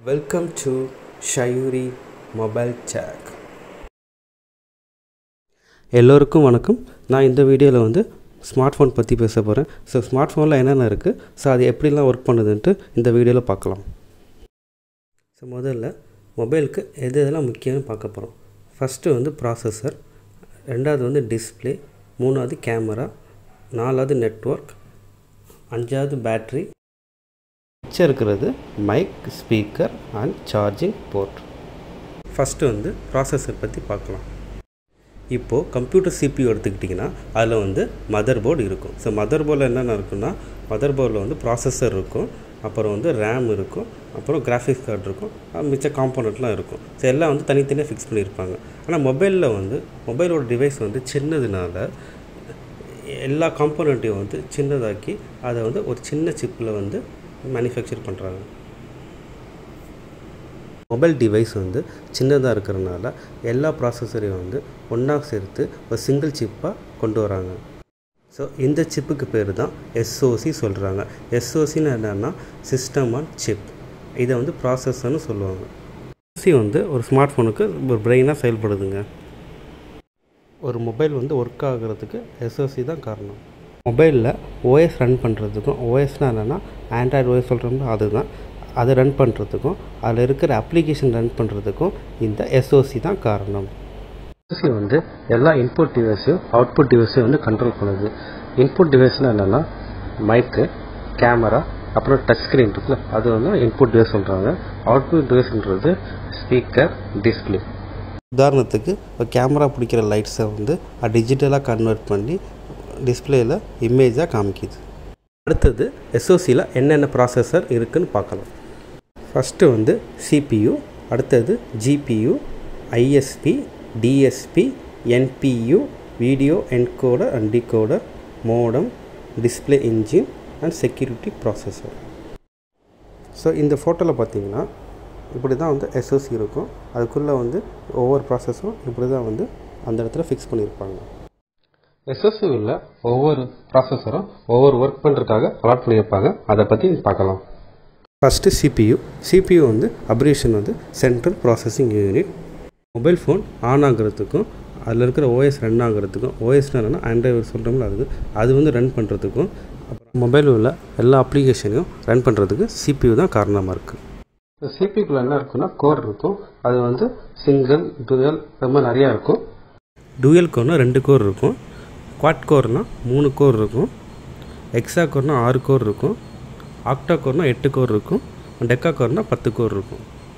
welcome to ஷயூரி mobile சேக் எல்லோருக்கும் வணக்கம் நான் இந்த வீடியோவில் வந்து ஸ்மார்ட் ஃபோன் பற்றி பேச போகிறேன் ஸோ ஸ்மார்ட் ஃபோனில் என்னென்ன இருக்குது ஸோ அது எப்படிலாம் ஒர்க் பண்ணுதுன்ட்டு இந்த வீடியோவில் பார்க்கலாம் ஸோ முதல்ல மொபைலுக்கு எது எதெல்லாம் முக்கியம்னு பார்க்க போகிறோம் ஃபஸ்ட்டு வந்து ப்ராசஸர் ரெண்டாவது வந்து டிஸ்பிளே மூணாவது கேமரா நாலாவது நெட்ஒர்க் அஞ்சாவது பேட்ரி மிச்சம் இருக்கிறது mic speaker and charging port first வந்து ப்ராசஸர் பற்றி பார்க்கலாம் இப்போது கம்ப்யூட்டர் சிபியூ எடுத்துக்கிட்டிங்கன்னா அதில் வந்து மதர் போர்டு இருக்கும் ஸோ மதர் போர்டில் என்னென்ன இருக்குன்னா மதர் போர்டில் வந்து ப்ராசஸர் இருக்கும் அப்புறம் வந்து ரேம் இருக்கும் அப்புறம் கிராஃபிக்ஸ் கார்டு இருக்கும் அஹ் மிச்ச காம்போனண்ட்லாம் இருக்கும் ஸோ எல்லாம் வந்து தனித்தனியாக ஃபிக்ஸ் பண்ணியிருப்பாங்க ஆனால் மொபைலில் வந்து மொபைலோட டிவைஸ் வந்து சின்னதுனால எல்லா காம்போனண்ட்டையும் வந்து சின்னதாக்கி அதை வந்து ஒரு சின்ன சிப்பில் வந்து மேனுஃபேக்சர் பண்ணுறாங்க மொபைல் டிவைஸ் வந்து சின்னதாக இருக்கிறனால எல்லா ப்ராசஸரையும் வந்து ஒன்றா சேர்த்து ஒரு சிங்கிள் சிப்பாக கொண்டு வராங்க ஸோ இந்த சிப்புக்கு பேர் தான் எஸ்ஓசி சொல்கிறாங்க எஸ்ஓசின்னு என்னென்னா சிஸ்டம் ஆன் சிப் இதை வந்து ப்ராசஸர்னு சொல்லுவாங்க எஸ்ஓசி வந்து ஒரு ஸ்மார்ட் ஃபோனுக்கு ஒரு பிரெயினாக செயல்படுதுங்க ஒரு மொபைல் வந்து ஒர்க் ஆகிறதுக்கு எஸ்ஓசி தான் காரணம் மொபைலில் ஓஎஸ் ரன் பண்ணுறதுக்கும் ஓஎஸ்னால் என்னென்னா ஆண்ட்ராய்டு ஓஎஸ் சொல்கிறோம்னா அதுதான் அதை ரன் பண்ணுறதுக்கும் அதில் இருக்கிற அப்ளிகேஷன் ரன் பண்ணுறதுக்கும் இந்த எஸ்ஓசி தான் காரணம் எஸ்ஓசி வந்து எல்லா இன்புட் டிவைஸையும் அவுட்புட் டிவைஸையும் வந்து கண்ட்ரோல் பண்ணுது இன்புட் டிவைஸ்னால் என்னென்னா மைக்கு கேமரா அப்புறம் டச் ஸ்க்ரீன் இருக்குல்ல அது வந்து இன்புட் டிவைஸ் சொல்கிறாங்க அவுட்புட் டிவைஸ்ன்றது ஸ்பீக்கர் டிஸ்பிளே உதாரணத்துக்கு இப்போ கேமரா பிடிக்கிற லைட்ஸை வந்து டிஜிட்டலாக கன்வெர்ட் பண்ணி டிஸ்பிளேயில் இமேஜாக காமிக்குது அடுத்தது எஸ்ஓசியில் என்னென்ன ப்ராசஸர் இருக்குன்னு பார்க்கலாம் ஃபஸ்ட்டு வந்து சிபியு அடுத்தது GPU ISP DSP NPU video encoder and decoder modem display engine and security processor so இந்த ஃபோட்டோவில் பார்த்தீங்கன்னா இப்படி தான் வந்து எஸ்ஓசி இருக்கும் அதுக்குள்ளே வந்து ஒவ்வொரு ப்ராசஸரும் இப்படி தான் வந்து அந்த இடத்துல ஃபிக்ஸ் பண்ணியிருப்பாங்க எஸ்எஸ்யூவில் ஒவ்வொரு ப்ராசஸரும் ஒவ்வொரு ஒர்க் பண்ணுறதுக்காக அலாட் பண்ணியிருப்பாங்க அதை பற்றி பார்க்கலாம் ஃபஸ்ட்டு சிபியு சிபியு வந்து அப்ரேஷன் வந்து central processing unit mobile phone on ஆகிறதுக்கும் அதில் இருக்கிற ஓஎஸ் ரன் ஆகிறதுக்கும் ஓஎஸ்னா என்னென்னா ஆண்ட்ராய்டு சொல்கிறோம்ல அது அது வந்து ரன் பண்ணுறதுக்கும் அப்புறம் மொபைலில் உள்ள எல்லா அப்ளிகேஷனையும் ரன் பண்ணுறதுக்கு சிபியு தான் காரணமாக இருக்குது சிபிக்குள்ள என்ன இருக்குன்னா கோர் இருக்கும் அது வந்து சிங்கிள் டுவல் அது மாதிரி நிறையா இருக்கும் டூயல் கோர்னால் ரெண்டு கோர் இருக்கும் குவாட் கோர்னால் மூணு கோர் இருக்கும் எக்ஸா கோர்னால் ஆறு கோர் இருக்கும் ஆக்டா கோர்னால் எட்டு கோர் இருக்கும் டெக்கா கோர்னால் பத்து கோர் இருக்கும்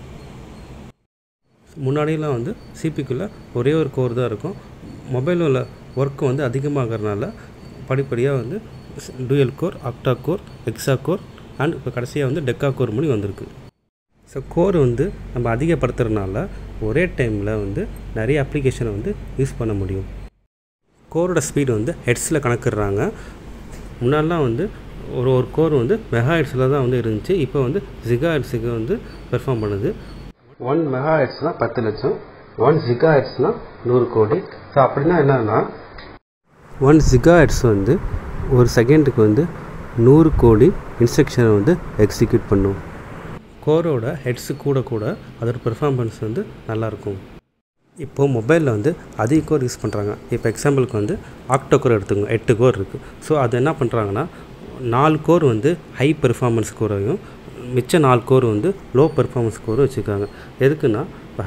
முன்னாடியெலாம் வந்து சிபிக்குள்ளே ஒரே ஒரு கோர் தான் இருக்கும் மொபைலில் உள்ள ஒர்க்கு வந்து அதிகமாகறனால படிப்படியாக வந்து dual core octa core hexa core and இப்போ கடைசியாக வந்து டெக்கா கோர் மணி வந்திருக்கு ஸோ கோர் வந்து நம்ம அதிகப்படுத்துறதுனால ஒரே டைமில் வந்து நிறைய அப்ளிகேஷனை வந்து யூஸ் பண்ண முடியும் கோரோட ஸ்பீடு வந்து ஹெட்ஸில் கணக்கிடுறாங்க முன்னாடிலாம் வந்து ஒரு ஒரு கோர் வந்து மெகா ஹெட்ஸில் தான் வந்து இருந்துச்சு இப்போ வந்து ஜிகா ஹெட்ஸுக்கு வந்து பெர்ஃபார்ம் பண்ணுது ஒன் மெகா ஹெட்ஸ்னால் பத்து லட்சம் ஒன் ஜிகா ஹெட்ஸ்னால் நூறு கோடி ஸோ அப்படின்னா என்னன்னா ஒன் ஜிகா ஹெட்ஸ் வந்து ஒரு செகண்டுக்கு வந்து நூறு கோடி இன்ஸ்ட்ரக்ஷனை வந்து எக்ஸிக்யூட் பண்ணும் கோரோட ஹெட்ஸு கூட கூட அதோட பெர்ஃபார்மன்ஸ் வந்து நல்லாயிருக்கும் இப்போது மொபைலில் வந்து அதிக கோர் யூஸ் பண்ணுறாங்க இப்போ எக்ஸாம்பிளுக்கு வந்து ஆக்டோ கோர் எடுத்துக்கோங்க எட்டு கோர் இருக்குது ஸோ அது என்ன பண்ணுறாங்கன்னா நாலு கோர் வந்து ஹை பெர்ஃபார்மன்ஸ் கோரையும் மிச்ச நாலு கோர் வந்து லோ பெர்ஃபார்மன்ஸ் கோரும் வச்சுருக்காங்க எதுக்குன்னா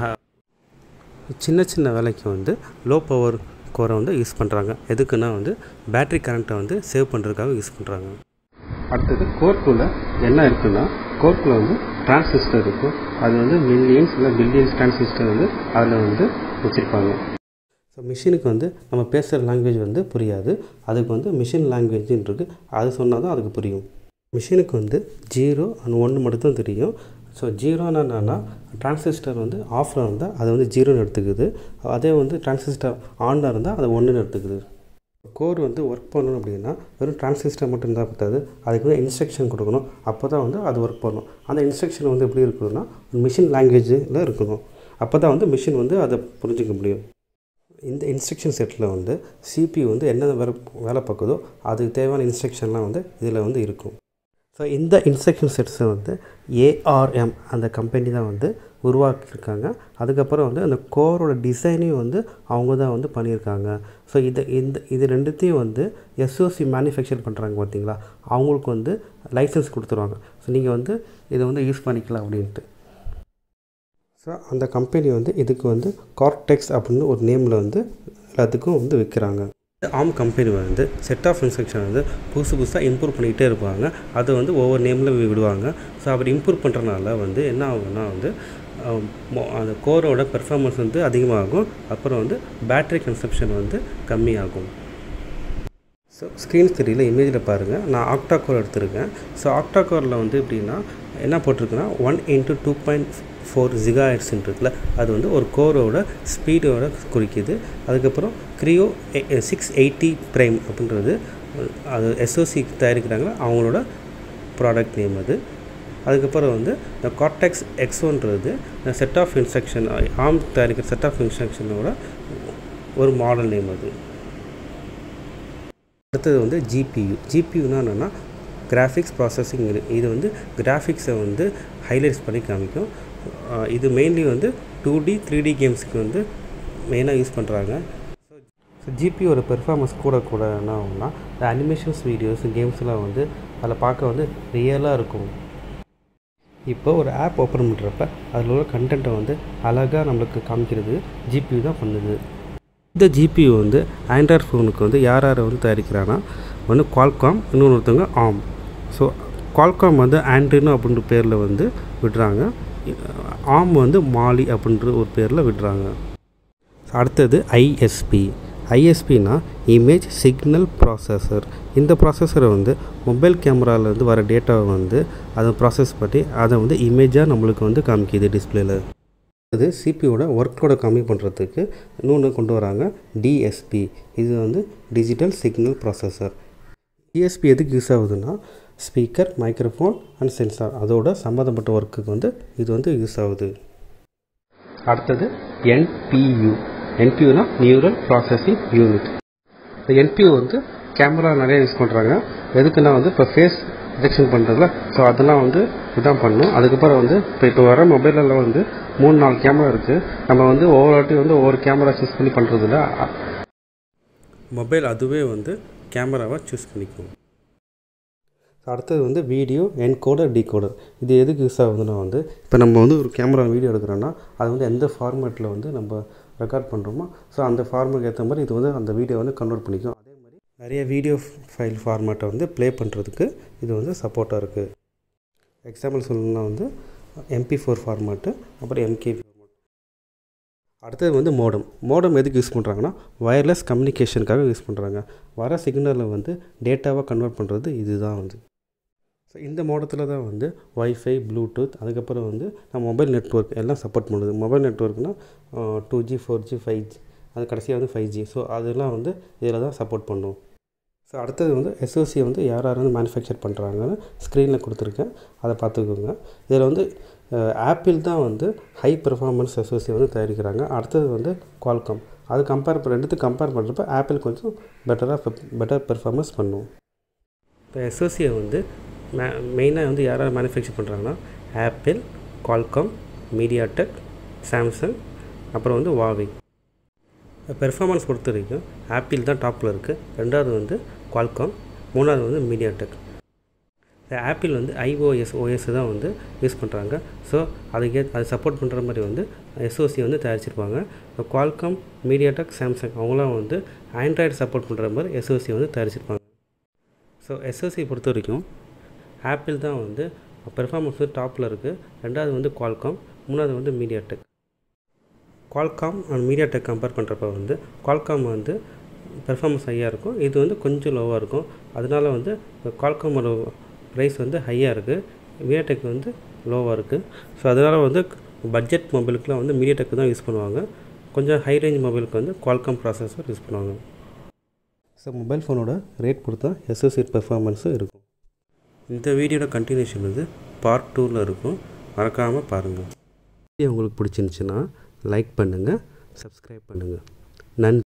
சின்ன சின்ன வேலைக்கு வந்து லோ பவர் கோரை வந்து யூஸ் பண்ணுறாங்க எதுக்குன்னா வந்து பேட்ரி கரண்ட்டை வந்து சேவ் பண்ணுறதுக்காக யூஸ் பண்ணுறாங்க அடுத்தது கோர்க்குள்ளே என்ன இருக்குன்னா கோர்க்கில் வந்து டிரான்சிஸ்டர் இருக்கும் அது வந்து மில்லியன்ஸ் இல்லை பில்லியன்ஸ் டிரான்சிஸ்டர் வந்து அதில் வந்து வச்சுருப்பாங்க ஸோ மிஷினுக்கு வந்து நம்ம பேசுகிற லாங்குவேஜ் வந்து புரியாது அதுக்கு வந்து மிஷின் லாங்குவேஜ்னு இருக்குது அது சொன்னால் தான் அதுக்கு புரியும் மிஷினுக்கு வந்து ஜீரோ அண்ட் ஒன்று மட்டும் தான் தெரியும் ஸோ ஜீரோன்னு என்னென்னா டிரான்சிஸ்டர் வந்து ஆஃபில் இருந்தால் அதை வந்து ஜீரோன்னு எடுத்துக்குது அதே வந்து டிரான்சிஸ்டர் ஆனில் இருந்தால் அதை ஒன்றுன்னு எடுத்துக்குது கோர் வந்து ஒர்க் பண்ணணும் அப்படின்னா வெறும் டிரான்சிஸ்டர் மட்டும் இருந்தால் பத்தாது அதுக்கு வந்து இன்ஸ்ட்ரக்ஷன் கொடுக்கணும் அப்போ தான் வந்து அது ஒர்க் பண்ணணும் அந்த இன்ஸ்ட்ரக்ஷன் வந்து எப்படி இருக்கணும்னா மிஷின் லாங்குவேஜில் இருக்கணும் அப்போ தான் வந்து மிஷின் வந்து அதை புரிஞ்சிக்க முடியும் இந்த இன்ஸ்ட்ரக்ஷன் செட்டில் வந்து சிபி வந்து என்ன வேலை வேலை பார்க்குதோ அதுக்கு தேவையான இன்ஸ்ட்ரக்ஷன்லாம் வந்து இதில் வந்து இருக்கும் ஸோ இந்த இன்ஸ்ட்ரக்ஷன் செட்ஸை வந்து ஏஆர்எம் அந்த கம்பெனி தான் வந்து உருவாக்கியிருக்காங்க அதுக்கப்புறம் வந்து அந்த கோரோட டிசைனையும் வந்து அவங்க தான் வந்து பண்ணியிருக்காங்க ஸோ இதை இந்த இது ரெண்டுத்தையும் வந்து எஸ்ஓசி மேனுஃபேக்சர் பண்ணுறாங்க பார்த்தீங்களா அவங்களுக்கு வந்து லைசன்ஸ் கொடுத்துருவாங்க ஸோ நீங்கள் வந்து இதை வந்து யூஸ் பண்ணிக்கலாம் அப்படின்ட்டு ஸோ அந்த கம்பெனி வந்து இதுக்கு வந்து கார்டெக்ஸ் அப்படின்னு ஒரு நேமில் வந்து எல்லாத்துக்கும் வந்து விற்கிறாங்க ஆம் கம்பெனி வந்து செட் ஆஃப் இன்ஸ்ட்ரக்ஷன் வந்து புதுசு புதுசாக இம்ப்ரூவ் பண்ணிக்கிட்டே இருப்பாங்க அதை வந்து ஒவ்வொரு நேமில் விடுவாங்க ஸோ அப்படி இம்ப்ரூவ் பண்ணுறனால வந்து என்ன ஆகும்னா வந்து அஹ், மொ- அந்த கோரோட பெர்ஃபார்மன்ஸ் வந்து அதிகமாகும் அப்புறம் வந்து பேட்டரி கன்சப்ஷன் வந்து கம்மியாகும் ஸோ ஸ்க்ரீன் தெரியல இமேஜில் பாருங்கள் நான் ஆக்டா கோர் எடுத்திருக்கேன் ஸோ ஆக்டா கோரில் வந்து எப்படின்னா என்ன போட்டிருக்குன்னா one into two point four giga இருக்குல்ல அது வந்து ஒரு கோரோட ஸ்பீடோட குறிக்குது அதுக்கப்புறம் க்ரியோ சிக்ஸ் எயிட்டி ப்ரைம் அப்படின்றது அஹ், அது எஸ்ஓசி தயாரிக்கிறாங்களா அவங்களோட ப்ராடக்ட் நேம் அது அதுக்கப்புறம் வந்து இந்த கார்டெக்ஸ் எக்ஸோன்றது செட் ஆஃப் இன்ஸ்ட்ரக்ஷன் ஆம் தயாரிக்கிற செட் ஆஃப் இன்ஸ்ட்ரக்ஷனோட ஒரு மாடல் நேம் அது அடுத்தது வந்து ஜிபியு ஜிபியூனா என்னென்னா கிராஃபிக்ஸ் ப்ராசஸிங் இது வந்து கிராஃபிக்ஸை வந்து ஹைலைட்ஸ் பண்ணி காமிக்கும் அஹ் இது மெயின்லி வந்து டூ டி த்ரீ டி கேம்ஸுக்கு வந்து மெயினாக யூஸ் பண்ணுறாங்க ஸோ ஜிபியோட பெர்ஃபார்மன்ஸ் கூட கூட என்ன ஆகும்னா இந்த அனிமேஷன்ஸ் வீடியோஸ் கேம்ஸ்லாம் வந்து அதில் பார்க்க வந்து ரியலாக இருக்கும் இப்போ ஒரு ஆப் ஓப்பன் பண்ணுறப்ப அதில் உள்ள கண்டென்ட்டை வந்து அழகாக நம்மளுக்கு காமிக்கிறது ஜிபியூ தான் பண்ணுது இந்த ஜிபியூ வந்து ஆண்ட்ராய்ட் ஃபோனுக்கு வந்து யார் யாரை வந்து தயாரிக்கிறான்னா ஒன்று குவால்காம் இன்னொருத்தவங்க ஆம் ஸோ குவால்காம் வந்து ஆண்ட்ரினோ அப்படின்ற பேரில் வந்து விடுறாங்க ஆம் வந்து மாலி அப்படின்ற ஒரு பேரில் விடுறாங்க அடுத்தது ஐஎஸ்பி ஐஎஸ்பினா இமேஜ் சிக்னல் ப்ராசஸர் இந்த ப்ராசஸரை வந்து மொபைல் கேமராலேருந்து வர டேட்டாவை வந்து அதை ப்ராசஸ் பண்ணி அதை வந்து இமேஜாக நம்மளுக்கு வந்து காமிக்குது டிஸ்பிளேல அது சிபியோட ஒர்க்கோட கம்மி பண்ணுறதுக்கு இன்னொன்று கொண்டு வராங்க டிஎஸ்பி இது வந்து டிஜிட்டல் சிக்னல் ப்ராசஸர் டிஎஸ்பி எதுக்கு யூஸ் ஆகுதுன்னா ஸ்பீக்கர் மைக்ரோஃபோன் அண்ட் சென்சார் அதோட சம்மந்தப்பட்ட ஒர்க்குக்கு வந்து இது வந்து யூஸ் ஆகுது அடுத்தது என்பியூ என்பியூனா நியூரல் ப்ராசஸிங் யூனிட் இந்த என்பியூ வந்து கேமரா நிறைய யூஸ் பண்ணுறாங்க எதுக்குன்னா வந்து இப்போ ஃபேஸ் டிடெக்ஷன் பண்ணுறதுல ஸோ அதெல்லாம் வந்து இதான் பண்ணும் அதுக்கப்புறம் வந்து இப்போ இப்போ வர மொபைலெல்லாம் வந்து மூணு நாலு கேமரா இருக்குது நம்ம வந்து ஒவ்வொரு வாட்டி வந்து ஒவ்வொரு கேமரா சூஸ் பண்ணி பண்ணுறதில்ல மொபைல் அதுவே வந்து கேமராவை சூஸ் பண்ணிக்கும் அடுத்தது வந்து வீடியோ என்கோடர் டிகோடர் இது எதுக்கு யூஸ் ஆகுதுன்னா வந்து இப்போ நம்ம வந்து ஒரு கேமரா வீடியோ எடுக்கிறோன்னா அது வந்து எந்த ஃபார்மேட்டில் வந்து நம்ம ரெக்கார்ட் பண்ணுறோமோ ஸோ அந்த ஃபார்மேட்டுக்கு ஏற்ற மாதிரி இது வந்து அந்த வீடியோ வந்து கன்வெர்ட் பண்ணிக்கும் அதே மாதிரி நிறைய வீடியோ ஃபைல் ஃபார்மேட்டை வந்து ப்ளே பண்ணுறதுக்கு இது வந்து சப்போர்ட்டாக இருக்குது எக்ஸாம்பிள் சொல்லணும்னா வந்து எம்பி ஃபோர் ஃபார்மேட்டு அப்புறம் எம்கேபி அடுத்தது வந்து மோடம் மோடம் எதுக்கு யூஸ் பண்ணுறாங்கன்னா வயர்லெஸ் கம்யூனிகேஷனுக்காக யூஸ் பண்ணுறாங்க வர சிக்னலை வந்து டேட்டாவாக கன்வெர்ட் பண்ணுறது இதுதான் வந்து ஸோ இந்த மோடத்தில் தான் வந்து ஒய்ஃபை ப்ளூடூத் அதுக்கப்புறம் வந்து நம்ம மொபைல் நெட்ஒர்க் எல்லாம் சப்போர்ட் பண்ணுது மொபைல் நெட்ஒர்க்னால் two G four G five G அது கடைசியாக வந்து ஃபைவ் ஜி ஸோ அதெல்லாம் வந்து இதில் தான் சப்போர்ட் பண்ணும் ஸோ அடுத்தது வந்து எஸ்ஓசி வந்து யார் யார் வந்து மேனுஃபேக்சர் பண்ணுறாங்கன்னு ஸ்க்ரீனில் கொடுத்துருக்கேன் அதை பார்த்துக்கோங்க இதில் வந்து ஆப்பிள் தான் வந்து ஹை பெர்ஃபார்மன்ஸ் எஸ்ஓசி வந்து தயாரிக்கிறாங்க அடுத்தது வந்து குவால்காம் அது கம்பேர் ரெண்டுத்துக்கு கம்பேர் பண்ணுறப்ப ஆப்பிள் கொஞ்சம் பெட்டராக பெட்டர் பெர்ஃபார்மன்ஸ் பண்ணும் இப்போ எஸ்ஓசியை வந்து மே மெயினாக வந்து யாராவது மேனுஃபேக்சர் பண்ணுறாங்கன்னா ஆப்பிள் குவால்காம் மீடியாடெக் சாம்சங் அப்புறம் வந்து வாவி பெர்ஃபார்மன்ஸ் பொறுத்த வரைக்கும் ஆப்பிள் தான் டாப்பில் இருக்குது ரெண்டாவது வந்து குவால்காம் மூணாவது வந்து மீடியாடெக் ஆப்பிள் வந்து ஐஓஎஸ் ஓஎஸ் தான் வந்து யூஸ் பண்ணுறாங்க ஸோ அதுக்கே அது சப்போர்ட் பண்ணுற மாதிரி வந்து எஸ்ஓசி வந்து தயாரிச்சிருப்பாங்க இப்போ குவால்காம் மீடியாடெக் சாம்சங் அவங்களாம் வந்து ஆண்ட்ராய்டு சப்போர்ட் பண்ணுற மாதிரி எஸ்ஓசி வந்து தயாரிச்சிருப்பாங்க ஸோ எஸ்ஓசி பொறுத்த வரைக்கும் ஆப்பிள் தான் வந்து பெர்ஃபார்மன்ஸ் வந்து டாப்பில் இருக்குது ரெண்டாவது வந்து குவால்காம் மூணாவது வந்து MediaTek Qualcomm and MediaTek compare பண்ணுறப்ப வந்து குவால்காம் வந்து பெர்ஃபார்மன்ஸ் ஹையாக இருக்கும் இது வந்து கொஞ்சம் லோவாக இருக்கும் அதனால வந்து குவால்காமோட ப்ரைஸ் வந்து ஹையாக இருக்குது மீடியாடெக் வந்து லோவாக இருக்குது ஸோ அதனால் வந்து பட்ஜெட் மொபைலுக்குலாம் வந்து மீடியாடெக் தான் யூஸ் பண்ணுவாங்க கொஞ்சம் ஹை ரேஞ்ச் மொபைலுக்கு வந்து குவால்காம் ப்ராசஸர் யூஸ் பண்ணுவாங்க ஸோ மொபைல் ஃபோனோட ரேட் பொறுத்தா எஸ்எஸ்சி பெர்ஃபார்மன்ஸும் இருக்கும் இந்த வீடியோட கண்டினியூஷன் வந்து பார்ட் டூவில் இருக்கும் மறக்காமல் பாருங்கள் வீடியோ உங்களுக்கு பிடிச்சிருந்துச்சுன்னா லைக் பண்ணுங்கள் சப்ஸ்கிரைப் பண்ணுங்கள் நன்றி